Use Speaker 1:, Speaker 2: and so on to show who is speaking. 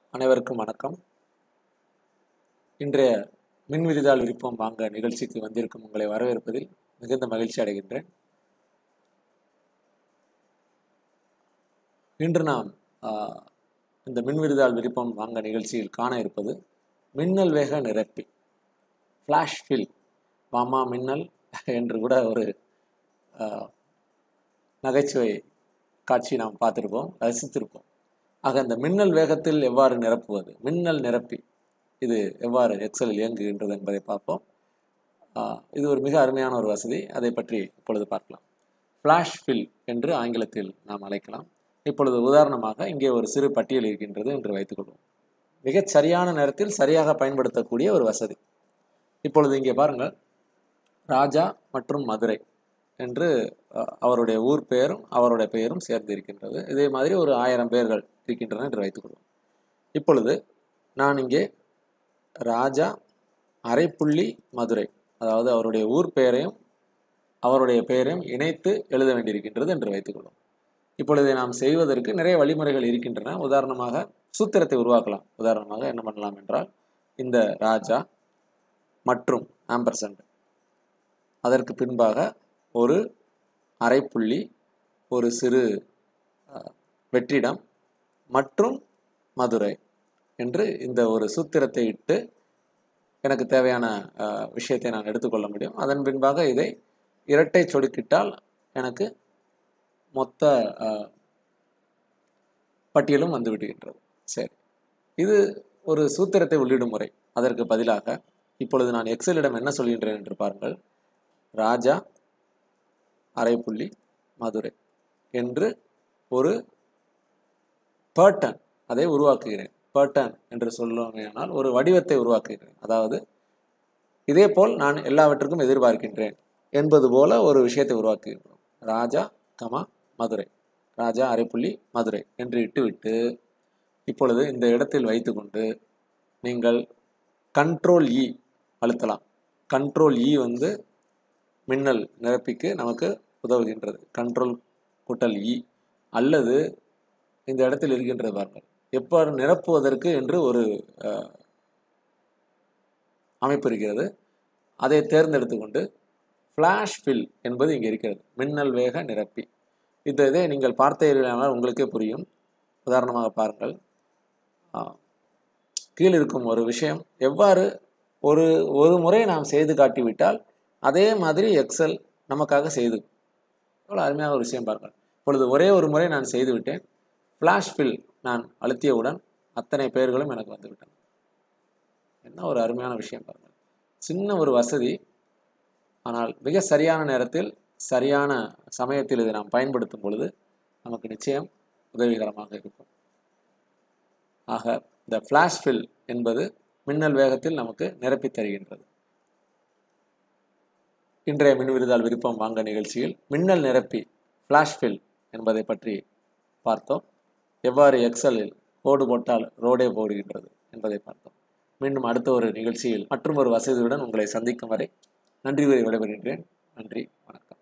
Speaker 1: அனைவருக்கும் வணக்கம் இன்றைய மின் விரிதாள் விருப்பம் வாங்க நிகழ்ச்சிக்கு வந்திருக்கும் உங்களை வரவேற்பதில் மிகுந்த மகிழ்ச்சி அடைகின்றேன் இன்று நாம் ஆஹ், இந்த மின் விரிதாள் விருப்பம் வாங்க நிகழ்ச்சியில் காண இருப்பது மின்னல் வேக நிரப்பி ஃப்ளாஷ் ஃபில் மாமா மின்னல் என்று கூட ஒரு ஆஹ், நகைச்சுவை காட்சி நாம் பார்த்துருப்போம் ரசித்திருப்போம் ஆக இந்த மின்னல் வேகத்தில் எவ்வாறு நிரப்புவது மின்னல் நிரப்பி இது எவ்வாறு எக்ஸலில் இயங்குகின்றது என்பதை பார்ப்போம் ஆஹ் இது ஒரு மிக அருமையான ஒரு வசதி அதை பற்றி இப்பொழுது பார்க்கலாம் ஃப்ளாஷ் ஃபில் என்று ஆங்கிலத்தில் நாம் அழைக்கலாம் இப்பொழுது உதாரணமாக இங்கே ஒரு சிறு பட்டியல் இருக்கின்றது என்று வைத்துக்கொள்வோம் மிகச் சரியான நேரத்தில் சரியாக பயன்படுத்தக்கூடிய ஒரு வசதி இப்பொழுது இங்கே பாருங்கள் ராஜா மற்றும் மதுரை என்று அஹ், அவருடைய ஊர் பெயரும் அவருடைய பெயரும் சேர்ந்து இருக்கின்றது இதே மாதிரி ஒரு ஆயிரம் பேர்கள் இருக்கின்றன என்று வைத்துக்கொள்வோம் இப்பொழுது நான் இங்கே ராஜா அரைப்புள்ளி மதுரை அதாவது அவருடைய ஊர் பெயரையும் அவருடைய பெயரையும் இணைத்து எழுத வேண்டியிருக்கின்றது என்று வைத்துக்கொள்வோம் இப்பொழுது இதை நாம் செய்வதற்கு நிறைய வழிமுறைகள் இருக்கின்றன உதாரணமாக சூத்திரத்தை உருவாக்கலாம் உதாரணமாக என்ன பண்ணலாம் என்றால் இந்த ராஜா மற்றும் ஆம்பர்சண்ட் அதற்கு பின்பாக ஒரு அரைப்புள்ளி ஒரு சிறு அஹ், வெற்றிடம் மற்றும் மதுரை என்று இந்த ஒரு சூத்திரத்தை இட்டு எனக்கு தேவையான அஹ், விஷயத்தை நான் எடுத்துக்கொள்ள முடியும் அதன் பின்பாக இதை இரட்டை சொடுக்கிட்டால் எனக்கு மொத்த அஹ், பட்டியலும் வந்து விடுகின்றது சரி இது ஒரு சூத்திரத்தை உள்ளிடும் முறை அதற்கு பதிலாக இப்பொழுது நான் எக்ஸலிடம் என்ன சொல்கின்றேன் என்று பாருங்கள் ராஜா அரைப்புள்ளி மதுரை என்று ஒரு பேர்டன் அதை உருவாக்குகிறேன் பேர்டன் என்று சொல்லுவேனால் ஒரு வடிவத்தை உருவாக்குகிறேன் அதாவது இதேபோல் நான் எல்லாவற்றுக்கும் எதிர்பார்க்கின்றேன் என்பது போல ஒரு விஷயத்தை உருவாக்குகின்றோம் ராஜா கமா மதுரை ராஜா அரைப்புள்ளி மதுரை என்று இட்டுவிட்டு இப்பொழுது இந்த இடத்தில் வைத்துக்கொண்டு நீங்கள் கண்ட்ரோல் இ அழுத்தலாம் கண்ட்ரோல் இ வந்து மின்னல் நிரப்பிக்கு நமக்கு உதவுகின்றது கண்ட்ரோல் கூட்டல் இ அல்லது இந்த இடத்தில் இருக்கின்றது பாருங்கள் எவ்வாறு நிரப்புவதற்கு என்று ஒரு அஹ், அமைப்பு இருக்கிறது அதை தேர்ந்தெடுத்து கொண்டு ஃப்ளாஷ் ஃபில் என்பது இங்கே இருக்கிறது மின்னல் வேக நிரப்பி இந்த இதை நீங்கள் பார்த்தீர்களானால் உங்களுக்கே புரியும் உதாரணமாக பாருங்கள் ஆஹ், கீழ் இருக்கும் ஒரு விஷயம் எவ்வாறு ஒரு ஒரு முறை நாம் செய்து காட்டிவிட்டால் அதே மாதிரி எக்ஸல் நமக்காக செய்து எவ்வளோ அருமையான ஒரு விஷயம் பாருங்கள் இப்பொழுது ஒரே ஒரு முறை நான் செய்து விட்டேன் ஃப்ளாஷ் ஃபில் நான் அழுத்தியவுடன் அத்தனை பெயர்களும் எனக்கு வந்துவிட்டன என்ன ஒரு அருமையான விஷயம் பாருங்கள் சின்ன ஒரு வசதி ஆனால் மிக சரியான நேரத்தில் சரியான சமயத்தில் இதை நாம் பயன்படுத்தும் பொழுது நமக்கு நிச்சயம் உதவிகரமாக இருக்கும் ஆக இந்த ஃப்ளாஷ் ஃபில் என்பது மின்னல் வேகத்தில் நமக்கு நிரப்பித் தருகின்றது இன்றைய மின் விருதால் விருப்பம் வாங்க நிகழ்ச்சியில் மின்னல் நிரப்பி ஃப்ளாஷ் ஃபில் என்பதை பற்றி பார்த்தோம் எவ்வாறு எக்ஸலில் கோடு போட்டால் ரோடே போடுகின்றது என்பதை பார்த்தோம் மீண்டும் அடுத்த ஒரு நிகழ்ச்சியில் மற்றும் ஒரு வசதியுடன் உங்களை சந்திக்கும் வரை நன்றி கூறி விடைபெறுகின்றேன் நன்றி வணக்கம்